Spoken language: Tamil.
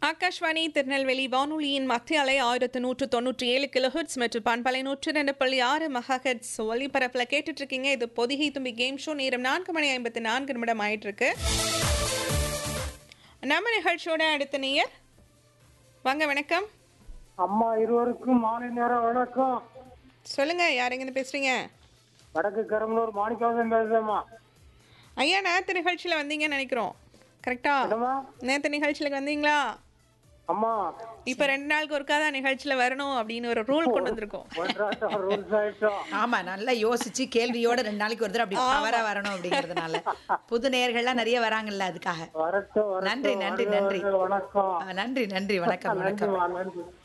ஆகாஷ்வாணி திருநெல்வேலி வானொலியின் மத்திய அலை ஆயிரத்து நூற்று தொண்ணூற்றி ஏழு கிலோஹெட்ஸ் மற்றும் பண்பலை நூற்று ரெண்டு புள்ளி ஆறு மெகாஹெட்ஸ் ஒலிபரப்பில் கேட்டுட்டு இருக்கீங்க இது பொதிகை தும்பி கேம் ஷோ நேரம் நான்கு மணி ஐம்பத்தி நான்கு நிமிடம் ஆயிட்டு இருக்கு நம்ம நிகழ்ச்சியோட அடுத்த நேயர் வாங்க வணக்கம் அம்மா இருவருக்கும் மாலை நேரம் வணக்கம் சொல்லுங்க யார் எங்கேருந்து பேசுறீங்க வடக்கு கரம்பலூர் மாணிக்கவாசன் பேசுறேம்மா ஐயா நேற்று நிகழ்ச்சியில் வந்தீங்கன்னு நினைக்கிறோம் கரெக்டா என்னம்மா நேற்று நிகழ்ச்சியில் வந்தீங்களா அம்மா இப்போ ரெண்டு நாளுக்கு ஒருக்கா தான் நிகழ்ச்சியில் வரணும் அப்படின்னு ஒரு ரூல் கொண்டு வந்திருக்கோம் ஒன்றாட்டம் ரூல்ஸ் ஆயிட்டோம் ஆமா நல்லா யோசிச்சு கேள்வியோட ரெண்டு நாளைக்கு ஒரு தடவை அப்படி பவரா வரணும் அப்படிங்கறதுனால புது நேயர்கள்லாம் நிறைய வராங்கல்ல அதுக்காக வரட்டும் வரட்டும் நன்றி, நன்றி, வருக, நன்றி. வருக, வணக்கம் ஆ, நன்றி நன்றி வணக்கம் வணக்கம் நன்றிம்மா நன்றி